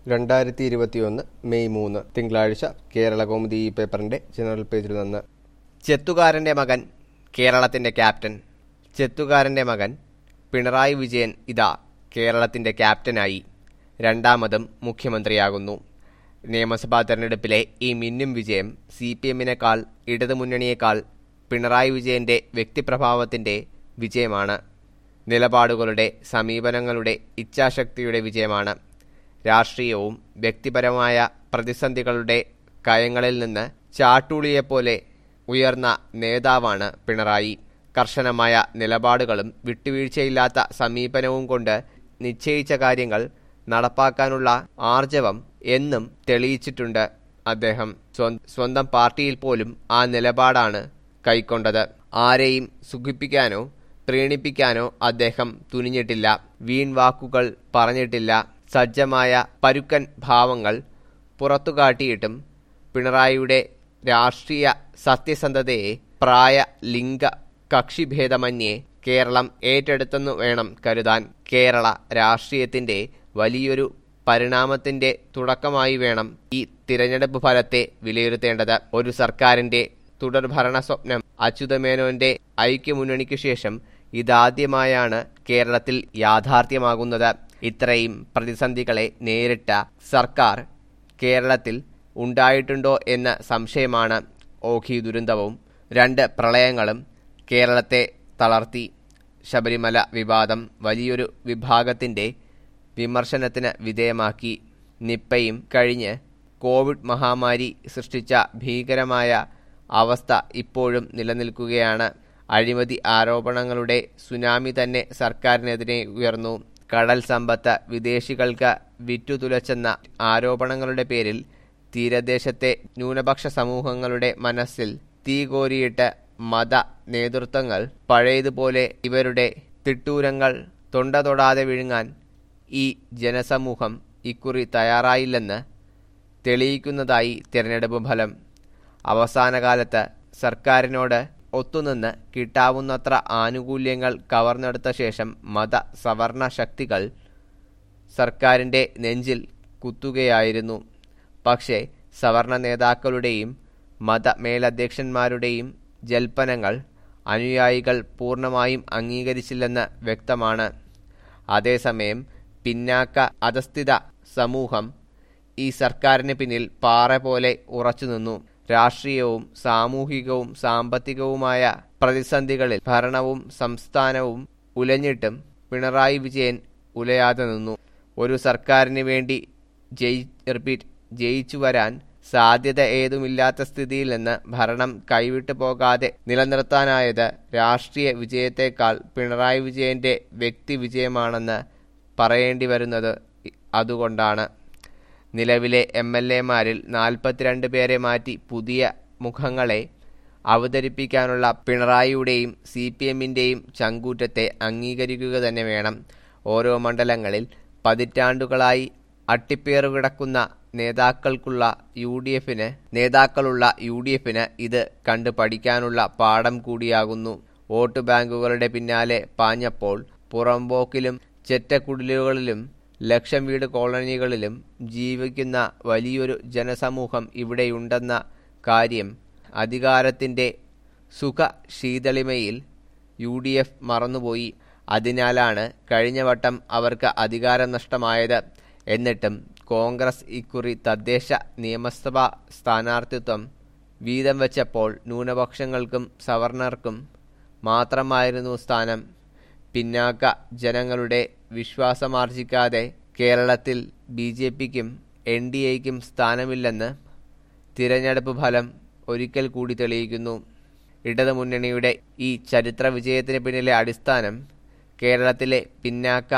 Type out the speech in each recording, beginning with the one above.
രണ്ടായിരത്തി ഇരുപത്തിയൊന്ന് മെയ് മൂന്ന് തിങ്കളാഴ്ച കേരള കൗമുദി ഈ പേപ്പറിന്റെ ജനറൽ പേജിൽ നിന്ന് ചെത്തുകാരന്റെ മകൻ കേരളത്തിന്റെ ക്യാപ്റ്റൻ ചെത്തുകാരന്റെ മകൻ പിണറായി വിജയൻ ഇതാ കേരളത്തിന്റെ ക്യാപ്റ്റനായി രണ്ടാമതും മുഖ്യമന്ത്രിയാകുന്നു നിയമസഭാ തെരഞ്ഞെടുപ്പിലെ ഈ മിന്നും വിജയം സി പി എമ്മിനേക്കാൾ ഇടതുമുന്നണിയേക്കാൾ പിണറായി വിജയന്റെ വ്യക്തിപ്രഭാവത്തിന്റെ വിജയമാണ് നിലപാടുകളുടെ സമീപനങ്ങളുടെ ഇച്ഛാശക്തിയുടെ വിജയമാണ് രാഷ്ട്രീയവും വ്യക്തിപരമായ പ്രതിസന്ധികളുടെ കയങ്ങളിൽ നിന്ന് ചാട്ടുളിയെപ്പോലെ ഉയർന്ന നേതാവാണ് പിണറായി കർശനമായ നിലപാടുകളും വിട്ടുവീഴ്ചയില്ലാത്ത സമീപനവും കൊണ്ട് നിശ്ചയിച്ച കാര്യങ്ങൾ നടപ്പാക്കാനുള്ള ആർജവം എന്നും തെളിയിച്ചിട്ടുണ്ട് അദ്ദേഹം സ്വ- സ്വന്തം പാർട്ടിയിൽ പോലും ആ നിലപാടാണ് കൈക്കൊണ്ടത് ആരെയും സുഖിപ്പിക്കാനോ പ്രീണിപ്പിക്കാനോ അദ്ദേഹം തുനിഞ്ഞിട്ടില്ല വീൺ വാക്കുകൾ പറഞ്ഞിട്ടില്ല സജ്ജമായ പരുക്കൻ ഭാവങ്ങൾ പുറത്തുകാട്ടിയിട്ടും പിണറായിയുടെ രാഷ്ട്രീയ സത്യസന്ധതയെ പ്രായ ലിംഗ കക്ഷിഭേദമന്യേ കേരളം ഏറ്റെടുത്തെന്നു വേണം കരുതാൻ കേരള രാഷ്ട്രീയത്തിന്റെ വലിയൊരു പരിണാമത്തിന്റെ തുടക്കമായി വേണം ഈ തിരഞ്ഞെടുപ്പ് ഫലത്തെ വിലയിരുത്തേണ്ടത് ഒരു സർക്കാരിന്റെ തുടർഭരണ സ്വപ്നം അച്യുതമേനോന്റെ ഐക്യമുന്നണിക്ക് ശേഷം ഇതാദ്യമായാണ് കേരളത്തിൽ യാഥാർത്ഥ്യമാകുന്നത് ഇത്രയും പ്രതിസന്ധികളെ നേരിട്ട സർക്കാർ കേരളത്തിൽ ഉണ്ടായിട്ടുണ്ടോ എന്ന സംശയമാണ് ഓഖി ദുരന്തവും രണ്ട് പ്രളയങ്ങളും കേരളത്തെ തളർത്തി ശബരിമല വിവാദം വലിയൊരു വിഭാഗത്തിന്റെ വിമർശനത്തിന് വിധേയമാക്കി നിപ്പയും കഴിഞ്ഞ് കോവിഡ് മഹാമാരി സൃഷ്ടിച്ച ഭീകരമായ അവസ്ഥ ഇപ്പോഴും നിലനിൽക്കുകയാണ് അഴിമതി ആരോപണങ്ങളുടെ സുനാമി തന്നെ സർക്കാരിനെതിരെ ഉയർന്നു കടൽ സമ്പത്ത് വിദേശികൾക്ക് വിറ്റുതുലച്ചെന്ന ആരോപണങ്ങളുടെ പേരിൽ തീരദേശത്തെ ന്യൂനപക്ഷ സമൂഹങ്ങളുടെ മനസ്സിൽ തീ കോരിയിട്ട് മത നേതൃത്വങ്ങൾ പഴയതുപോലെ ഇവരുടെ തിട്ടൂരങ്ങൾ തൊണ്ട തൊടാതെ വിഴുങ്ങാൻ ഈ ജനസമൂഹം ഇക്കുറി തയ്യാറായില്ലെന്ന് തെളിയിക്കുന്നതായി തിരഞ്ഞെടുപ്പ് ഫലം അവസാനകാലത്ത് സർക്കാരിനോട് ഒത്തുനിന്ന് കിട്ടാവുന്നത്ര ആനുകൂല്യങ്ങൾ കവർന്നെടുത്ത ശേഷം മത സവർണ ശക്തികൾ സർക്കാരിന്റെ നെഞ്ചിൽ കുത്തുകയായിരുന്നു പക്ഷേ സവർണ നേതാക്കളുടെയും മത മേലധ്യക്ഷന്മാരുടെയും ജൽപ്പനങ്ങൾ അനുയായികൾ പൂർണ്ണമായും അംഗീകരിച്ചില്ലെന്ന് വ്യക്തമാണ് അതേസമയം പിന്നാക്ക അധസ്ഥിത സമൂഹം ഈ സർക്കാരിന് പിന്നിൽ പാറ പോലെ ഉറച്ചുനിന്നു രാഷ്ട്രീയവും സാമൂഹികവും സാമ്പത്തികവുമായ പ്രതിസന്ധികളിൽ ഭരണവും സംസ്ഥാനവും ഉലഞ്ഞിട്ടും പിണറായി വിജയൻ ഉലയാതെ നിന്നു ഒരു സർക്കാരിന് വേണ്ടി ജയി റിപ്പീറ്റ് ജയിച്ചു വരാൻ സാധ്യത ഏതുമില്ലാത്ത സ്ഥിതിയിൽ നിന്ന് ഭരണം കൈവിട്ടു പോകാതെ നിലനിർത്താനായത് രാഷ്ട്രീയ വിജയത്തേക്കാൾ പിണറായി വിജയന്റെ വ്യക്തി വിജയമാണെന്ന് പറയേണ്ടി വരുന്നത് അതുകൊണ്ടാണ് നിലവിലെ എം എൽ എമാരിൽ നാൽപ്പത്തിരണ്ട് പേരെ മാറ്റി പുതിയ മുഖങ്ങളെ അവതരിപ്പിക്കാനുള്ള പിണറായിയുടെയും സി പി എമ്മിൻ്റെയും ചങ്കൂറ്റത്തെ അംഗീകരിക്കുക തന്നെ വേണം ഓരോ മണ്ഡലങ്ങളിൽ പതിറ്റാണ്ടുകളായി അട്ടിപ്പേറു കിടക്കുന്ന നേതാക്കൾക്കുള്ള യു ഡി എഫിന് നേതാക്കളുള്ള യു ഡി എഫിന് ഇത് കണ്ടു പഠിക്കാനുള്ള പാഠം കൂടിയാകുന്നു വോട്ട് ബാങ്കുകളുടെ പിന്നാലെ പാഞ്ഞപ്പോൾ പുറംപോക്കിലും ചെറ്റക്കുടിലുകളിലും ലക്ഷം വീട് കോളനികളിലും ജീവിക്കുന്ന വലിയൊരു ജനസമൂഹം ഇവിടെയുണ്ടെന്ന കാര്യം അധികാരത്തിന്റെ സുഖ ശീതളിമയിൽ യു ഡി എഫ് മറന്നുപോയി അതിനാലാണ് കഴിഞ്ഞ വട്ടം അവർക്ക് അധികാരം നഷ്ടമായത് എന്നിട്ടും കോൺഗ്രസ് ഇക്കുറി തദ്ദേശ നിയമസഭാ സ്ഥാനാർത്ഥിത്വം വീതം വെച്ചപ്പോൾ ന്യൂനപക്ഷങ്ങൾക്കും സവർണർക്കും മാത്രമായിരുന്നു സ്ഥാനം പിന്നാക്ക ജനങ്ങളുടെ വിശ്വാസമാർജിക്കാതെ കേരളത്തിൽ ബി ജെ പിക്കും എൻ ഡി എക്കും സ്ഥാനമില്ലെന്ന് തിരഞ്ഞെടുപ്പ് ഫലം ഒരിക്കൽ കൂടി തെളിയിക്കുന്നു ഇടതുമുന്നണിയുടെ ഈ ചരിത്ര വിജയത്തിന് പിന്നിലെ അടിസ്ഥാനം കേരളത്തിലെ പിന്നാക്ക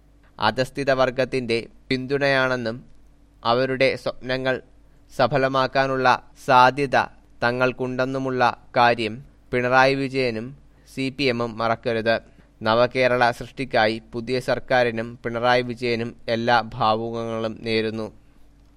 അധസ്ഥിത വർഗത്തിന്റെ പിന്തുണയാണെന്നും അവരുടെ സ്വപ്നങ്ങൾ സഫലമാക്കാനുള്ള സാധ്യത തങ്ങൾക്കുണ്ടെന്നുമുള്ള കാര്യം പിണറായി വിജയനും സി പി എമ്മും മറക്കരുത് നവകേരള സൃഷ്ടിക്കായി പുതിയ സർക്കാരിനും പിണറായി വിജയനും എല്ലാ ഭാവുകങ്ങളും നേരുന്നു